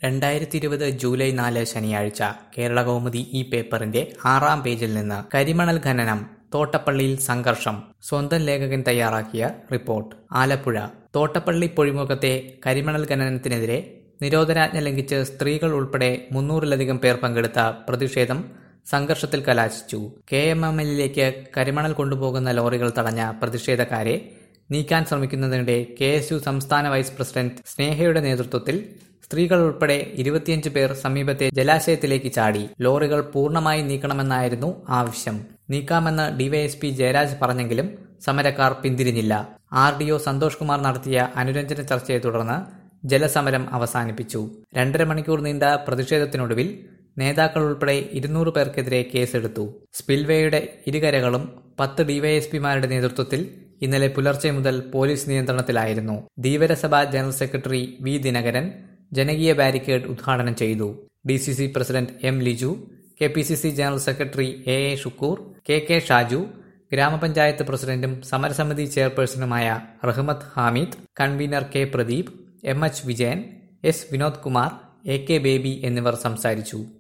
രണ്ടായിരത്തി ഇരുപത് ജൂലൈ നാല് ശനിയാഴ്ച കേരളകൗമുദി ഈ പേപ്പറിന്റെ ആറാം പേജിൽ നിന്ന് കരിമണൽ ഖനനം തോട്ടപ്പള്ളിയിൽ സംഘർഷം സ്വന്തം ലേഖകൻ തയ്യാറാക്കിയ റിപ്പോർട്ട് ആലപ്പുഴ തോട്ടപ്പള്ളി പൊഴിമുഖത്തെ കരിമണൽ ഖനനത്തിനെതിരെ നിരോധനാജ്ഞ ലംഘിച്ച് സ്ത്രീകൾ ഉൾപ്പെടെ മുന്നൂറിലധികം പേർ പങ്കെടുത്ത പ്രതിഷേധം സംഘർഷത്തിൽ കലാശിച്ചു കെ എം എം എല്ലിലേക്ക് കരിമണൽ കൊണ്ടുപോകുന്ന ലോറികൾ തടഞ്ഞ പ്രതിഷേധക്കാരെ നീക്കാൻ ശ്രമിക്കുന്നതിനിടെ കെ എസ് യു സംസ്ഥാന വൈസ് പ്രസിഡന്റ് സ്നേഹയുടെ നേതൃത്വത്തിൽ സ്ത്രീകൾ ഉൾപ്പെടെ ഇരുപത്തിയഞ്ച് പേർ സമീപത്തെ ജലാശയത്തിലേക്ക് ചാടി ലോറികൾ പൂർണ്ണമായി നീക്കണമെന്നായിരുന്നു ആവശ്യം നീക്കാമെന്ന് ഡിവൈഎസ്പി ജയരാജ് പറഞ്ഞെങ്കിലും സമരക്കാർ പിന്തിരിഞ്ഞില്ല R D O Santhosh Kumar നടത്തിയ അനുരഞ്ജന ചർച്ചയെ തുടർന്ന് ജലസമരം അവസാനിപ്പിച്ചു രണ്ടര മണിക്കൂർ നീണ്ട പ്രതിഷേധത്തിനൊടുവിൽ നേതാക്കൾ ഉൾപ്പെടെ ഇരുന്നൂറ് പേർക്കെതിരെ കേസെടുത്തു സ്പിൽവേയുടെ ഇരുകരകളും പത്ത് ഡിവൈഎസ്പിമാരുടെ നേതൃത്വത്തിൽ ഇന്നലെ പുലർച്ചെ മുതൽ പോലീസ് നിയന്ത്രണത്തിലായിരുന്നു Dheevarasabha general secretary V Dinakaran ജനകീയ ബാരിക്കേഡ് ഉദ്ഘാടനം ചെയ്തു D C C president M Liju K P C C general secretary A A Shukoor K K Shaju ഗ്രാമപഞ്ചായത്ത് പ്രസിഡന്റും സമരസമിതി ചെയർപേഴ്സണുമായ Rahmath Hamid convener K Pradeep M H Vijayan S Vinod Kumar A K Baby എന്നിവർ സംസാരിച്ചു